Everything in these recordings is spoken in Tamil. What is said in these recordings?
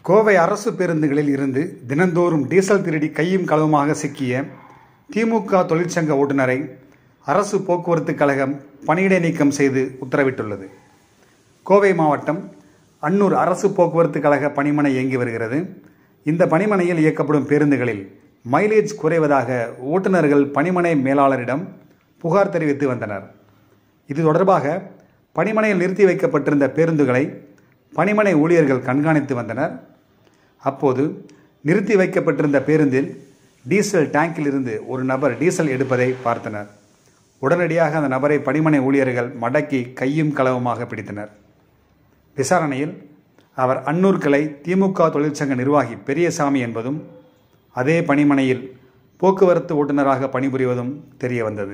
கோவை அரசு பேருந்துகளில் இருந்து தினந்தோறும் டீசல் திருடி கையும் களவுமாக சிக்கிய திமுக தொழிற்சங்க ஓட்டுநரை அரசு போக்குவரத்து கழகம் பணியிடை நீக்கம் செய்து உத்தரவிட்டுள்ளது கோவை மாவட்டம் அன்னூர் அரசு போக்குவரத்து கழக பணிமனை இயங்கி வருகிறது இந்த பணிமனையில் இயக்கப்படும் பேருந்துகளில் மைலேஜ் குறைவதாக ஓட்டுநர்கள் பணிமனை மேலாளரிடம் புகார் தெரிவித்து வந்தனர் இது தொடர்பாக பணிமனையில் நிறுத்தி வைக்கப்பட்டிருந்த பேருந்துகளை பணிமனை ஊழியர்கள் கண்காணித்து வந்தனர் அப்போது நிறுத்தி வைக்கப்பட்டிருந்த பேருந்தில் டீசல் டேங்கில் இருந்து ஒரு நபர் டீசல் எடுப்பதை பார்த்தனர் உடனடியாக அந்த நபரை பணிமனை ஊழியர்கள் மடக்கி கையும் களவுமாக பிடித்தனர் விசாரணையில் அவர் அன்னூர் கிளை திமுக தொழிற்சங்க நிர்வாகி பெரியசாமி என்பதும் அதே பணிமனையில் போக்குவரத்து ஓட்டுநராக பணிபுரிவதும் தெரிய வந்தது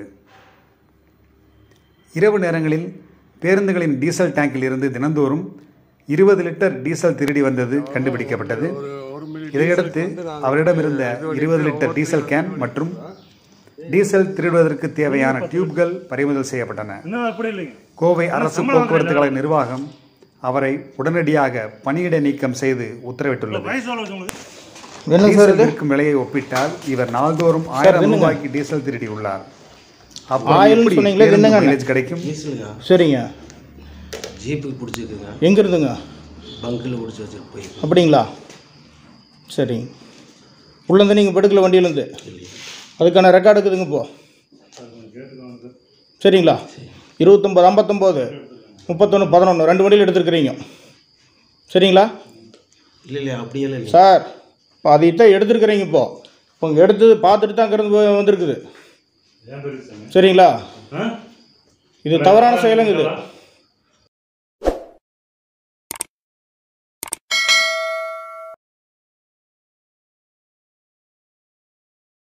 இரவு நேரங்களில் பேருந்துகளின் டீசல் டேங்கில் இருந்து தினந்தோறும் இருபது லிட்டர் டீசல் திருடி வந்தது கண்டுபிடிக்கப்பட்டது இதையடுத்து அவரிடம் இருந்த இருபது லிட்டர் டீசல் கேன் மற்றும் டீசல் திருடுவதற்கு தேவையான டியூப்கள் பறிமுதல் செய்யப்பட்டன இன்னும் அப்படி இல்லைங்க கோவை அரசு போக்குவரத்து கழக நிர்வாகம் அவரை உடனடியாக பணியிடை நீக்கம் செய்து உத்தரவிட்டுள்ளது வயசு எவ்வளோ உங்களுக்கு என்ன சார் டீசல் இது விற்கும் விலையை ஒப்பிட்டால் இவர் நாள்தோறும் ஆயிரம் ரூபாய்க்கு டீசல் திருடி உள்ளார் அப்போ ஆயில்னு எப்படி சொன்னீங்களே, இது பேருந்து என்னங்க? mileage கிடைக்கும் டீசலுங்க சரிங்க ஜீப்புக்கு பிடிச்சிருக்குங்க எங்கே இருந்துங்க பங்கில் பிடிச்சி வச்சுட்டு போய் அப்படிங்களா சரி உள்ளேருந்து நீங்கள் படுக்கல வண்டியிலேருந்து அதுக்கான ரெக்கார்டு இருக்குதுங்க இப்போ சரிங்களா இருபத்தொம்போது ஐம்பத்தொம்போது முப்பத்தொன்று பதினொன்று ரெண்டு வண்டியில் எடுத்துருக்குறீங்க சரிங்களா இல்லை இல்லை அப்படியெல்லாம் இல்லை சார் இப்போ அதைத்தான் எடுத்துருக்குறீங்க இப்போ இப்போ இங்கே எடுத்து பார்த்துட்டு தான் அங்கேருந்து வந்திருக்குது ஏன் பெருசுங்க சரிங்களா ஆ இது தவறான செயலுங்க இது